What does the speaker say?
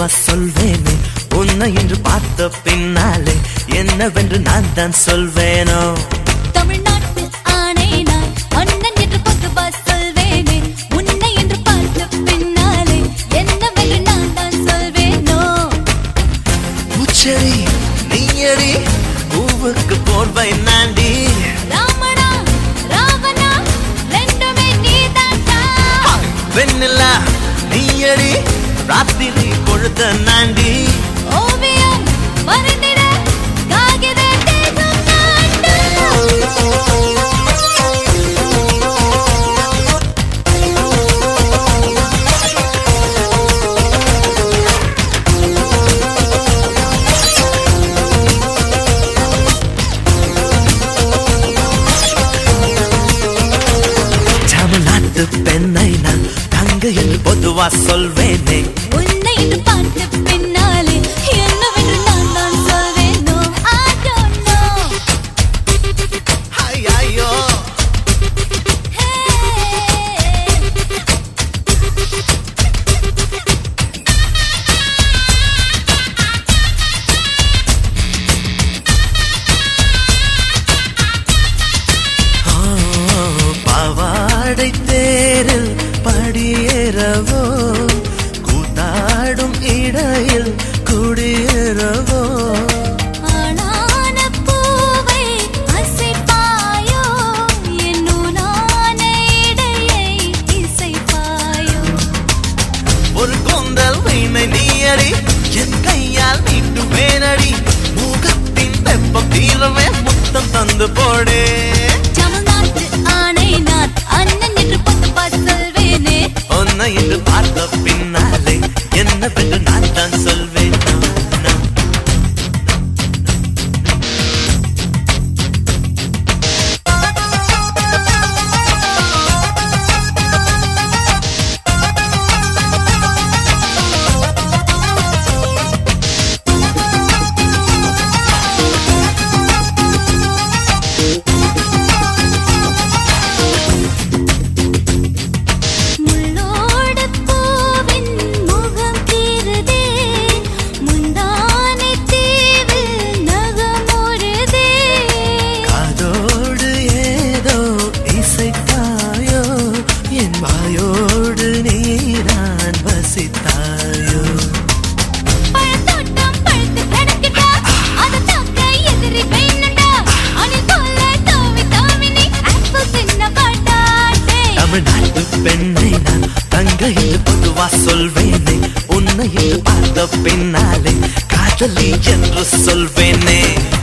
பொதுவா சொல்வேனே உன்னை என்று பார்த்த பின்னாலே என்னவென்று நான் தான் சொல்வேனோ தமிழ்நாட்டு ஆணை நான் அண்ணன் என்று பொதுவா சொல்வேனே உன்னை என்று பார்த்த பின்னாலே என்னவென்று நான் தான் சொல்வேனோ பூச்செடி நீயடி பூவுக்கு போர்வை நாண்டி ராமனா ராவணா ரெண்டுமே நீதான்டா வெண்ணிலா நீயடி ராத்திரி பொழுத நாண்டி ஓவியம் வரைந்திட காகித தேசம் நான்டா தமிழ்நாட்டு பெண்ணை நான் தங்க என்று பொதுவா சொல்வேனே உன்னை என்று பார்த்த பின்னாலே என்னவென்று நான் தான் சொல்வேனோ I don't know ஐயோ Hey பாவாடை தேரில் படியேறவோ கூத்தாடும் இடையில் குடியேறவோ ஆனான பூவை அசைப்பாயோ என்னுனான இடையை இசைப்பாயோ ஒரு கொந்தல் வீணை நீயடி என் கையால் மீட்டு வேனடி முகத்தின் வெப்பம் தீரவே முத்தம் தந்து போடே தமிழ்நாட்டு ஆணை நான் அண்ணன் என்று பொதுவா சொல்வேனே உன்னை என்று பார்த்த பின்னாலே என்னவென்று நான் தான் சொல்வேன் நான், நான். முள்ளோடு பூவின் முகம் கீறுதே முந்தானை தீவில் நகமுறுதே காதோடு ஏதோ இசைத்தாயோ என் வாயோடு நீதான் வசித்தாயோ பழத்தோட்டம் பழுத்து கிடக்குதா அது தாக்க எதிரி வேணுண்டா அணில் போல தாவி தாவி நீ ஆப்பிள் தின்ன மாட்டாடே தமிழ்நாட்டு பெண்ணை நான் தங்க என்று பொதுவா சொல்வேனே உன்னை என்று பார்த்த பின்னாலே காதலி என்று சொல்வேனே